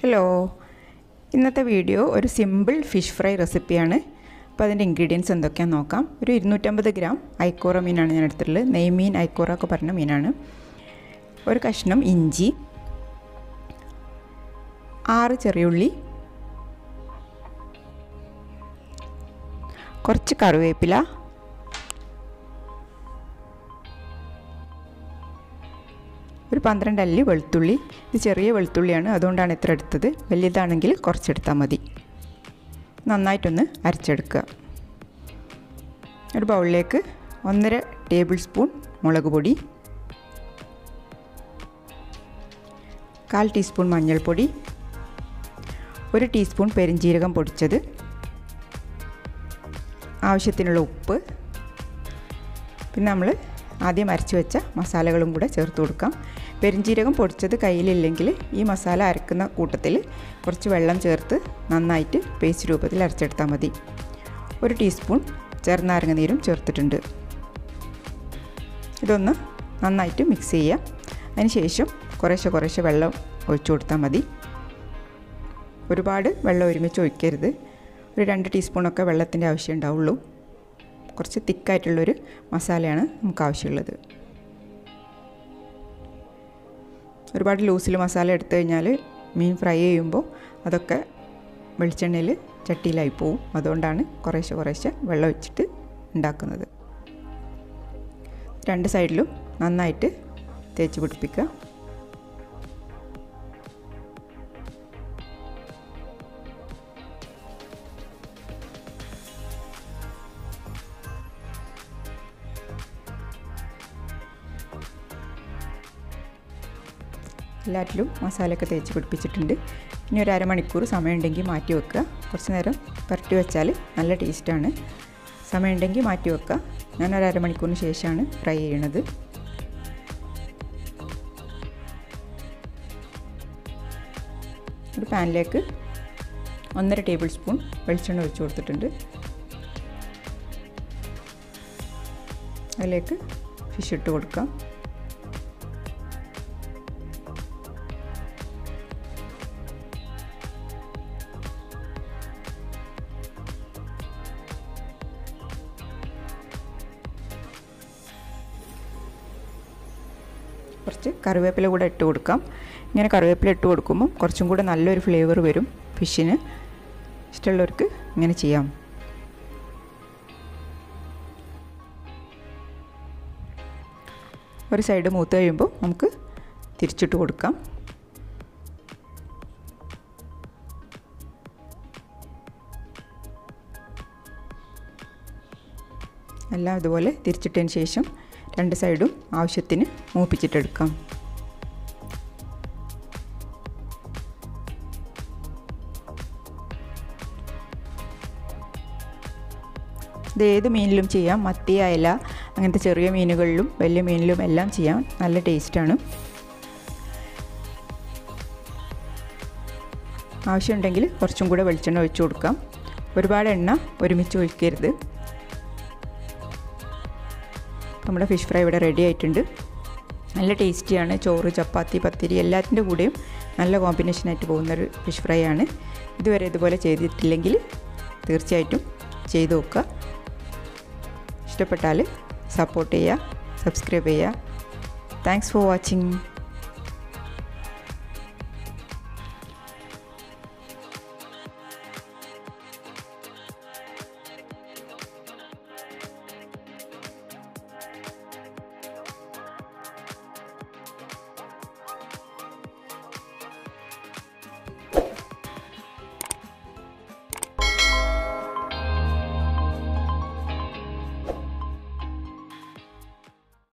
hello ഇന്നത്തെ video ഒരു simple fish fry റെസിപ്പിയാണ് അപ്പോൾ അതിൻ്റെ ഇൻഗ്രീഡിയൻസ് എന്തൊക്കെയാണെന്ന് നോക്കാം ഒരു ഇരുന്നൂറ്റമ്പത് ഗ്രാം ഐക്കോറ മീനാണ് ഞാൻ എടുത്തിട്ടുള്ളത് നെയ്മീൻ ഐക്കോറ ഒക്കെ പറഞ്ഞ മീനാണ് ഒരു കഷ്ണം ഇഞ്ചി ആറ് ചെറിയുള്ളി കുറച്ച് കറിവേപ്പില ഒരു പന്ത്രണ്ട് അല്ലി വെളുത്തുള്ളി ഇത് ചെറിയ വെളുത്തുള്ളിയാണ് അതുകൊണ്ടാണ് ഇത്ര എടുത്തത് വലിയതാണെങ്കിൽ കുറച്ചെടുത്താൽ മതി നന്നായിട്ടൊന്ന് അരച്ചെടുക്കുക ഒരു ബൗളിലേക്ക് ഒന്നര ടേബിൾ സ്പൂൺ മുളക് പൊടി കാൽ ടീസ്പൂൺ മഞ്ഞൾപ്പൊടി ഒരു ടീസ്പൂൺ പെരിഞ്ജീരകം പൊടിച്ചത് ആവശ്യത്തിനുള്ള ഉപ്പ് പിന്നെ നമ്മൾ ആദ്യം അരച്ച് വെച്ച മസാലകളും കൂടെ ചേർത്ത് കൊടുക്കാം പെരിഞ്ജീരകം പൊടിച്ചത് കയ്യിലില്ലെങ്കിൽ ഈ മസാല അരക്കുന്ന കൂട്ടത്തിൽ കുറച്ച് വെള്ളം ചേർത്ത് നന്നായിട്ട് പേസ്റ്റ് രൂപത്തിൽ അരച്ചെടുത്താൽ മതി ഒരു ടീസ്പൂൺ ചെറുനാരങ്ങ നീരും ചേർത്തിട്ടുണ്ട് ഇതൊന്ന് നന്നായിട്ട് മിക്സ് ചെയ്യുക അതിനുശേഷം കുറേശ്ശെ കുറേശ്ശെ വെള്ളം ഒഴിച്ചു കൊടുത്താൽ മതി ഒരുപാട് വെള്ളം ഒരുമിച്ച് ഒഴിക്കരുത് ഒരു രണ്ട് ടീസ്പൂണൊക്കെ വെള്ളത്തിൻ്റെ ആവശ്യം ഉണ്ടാവുള്ളൂ കുറച്ച് തിക്കായിട്ടുള്ളൊരു മസാലയാണ് നമുക്ക് ആവശ്യമുള്ളത് ഒരുപാട് ലൂസിൽ മസാല എടുത്തു കഴിഞ്ഞാൽ മീൻ ഫ്രൈ ചെയ്യുമ്പോൾ അതൊക്കെ വെളിച്ചെണ്ണയിൽ ചട്ടിയിലായി പോവും അതുകൊണ്ടാണ് കുറേശ്ശെ കുറേശ്ശെ വെള്ളം ഒഴിച്ചിട്ട് ഉണ്ടാക്കുന്നത് രണ്ട് സൈഡിലും നന്നായിട്ട് തേച്ച് പിടിപ്പിക്കുക എല്ലാറ്റിലും മസാലയൊക്കെ തേച്ച് പിടിപ്പിച്ചിട്ടുണ്ട് ഇനി ഒരു അരമണിക്കൂർ സമയമുണ്ടെങ്കിൽ മാറ്റി വെക്കുക കുറച്ച് നേരം പുരട്ടി വെച്ചാൽ നല്ല ടേസ്റ്റാണ് സമയമുണ്ടെങ്കിൽ മാറ്റി വെക്കുക ഞാൻ ഒരു അരമണിക്കൂറിന് ശേഷമാണ് ഫ്രൈ ചെയ്യണത് ഒരു പാനിലേക്ക് ഒന്നര ടേബിൾ സ്പൂൺ വെളിച്ചെണ്ണ ഒഴിച്ച് കൊടുത്തിട്ടുണ്ട് അതിലേക്ക് ഫിഷ് ഇട്ട് കൊടുക്കാം കുറച്ച് കറിവേപ്പില കൂടെ ഇട്ട് കൊടുക്കാം ഇങ്ങനെ കറിവേപ്പില ഇട്ട് കൊടുക്കുമ്പോൾ കുറച്ചും കൂടെ നല്ലൊരു ഫ്ലേവർ വരും ഫിഷിന് ഇഷ്ടമുള്ളവർക്ക് ഇങ്ങനെ ചെയ്യാം ഒരു സൈഡ് മൂത്ത് കഴിയുമ്പോൾ നമുക്ക് തിരിച്ചിട്ട് കൊടുക്കാം എല്ലാം ഇതുപോലെ തിരിച്ചിട്ടതിന് ശേഷം രണ്ട് സൈഡും ആവശ്യത്തിന് മൂപ്പിച്ചിട്ടെടുക്കാം ഇത് ഏത് മീനിലും ചെയ്യാം മത്തി അയല അങ്ങനത്തെ ചെറിയ മീനുകളിലും വലിയ മീനിലും എല്ലാം ചെയ്യാം നല്ല ടേസ്റ്റാണ് ആവശ്യമുണ്ടെങ്കിൽ കുറച്ചും കൂടെ വെളിച്ചെണ്ണ ഒഴിച്ചു കൊടുക്കാം ഒരുപാട് എണ്ണ ഒരുമിച്ച് ഒഴിക്കരുത് നമ്മുടെ ഫിഷ് ഫ്രൈ ഇവിടെ റെഡി ആയിട്ടുണ്ട് നല്ല ടേസ്റ്റിയാണ് ചോറ് ചപ്പാത്തി പത്തിരി എല്ലാത്തിൻ്റെ കൂടെയും നല്ല കോമ്പിനേഷനായിട്ട് പോകുന്നൊരു ഫിഷ് ഫ്രൈ ആണ് ഇതുവരെ ഇതുപോലെ ചെയ്തിട്ടില്ലെങ്കിൽ തീർച്ചയായിട്ടും ചെയ്തു നോക്കുക ഇഷ്ടപ്പെട്ടാൽ സപ്പോർട്ട് ചെയ്യുക സബ്സ്ക്രൈബ് ചെയ്യുക താങ്ക്സ് ഫോർ വാച്ചിങ്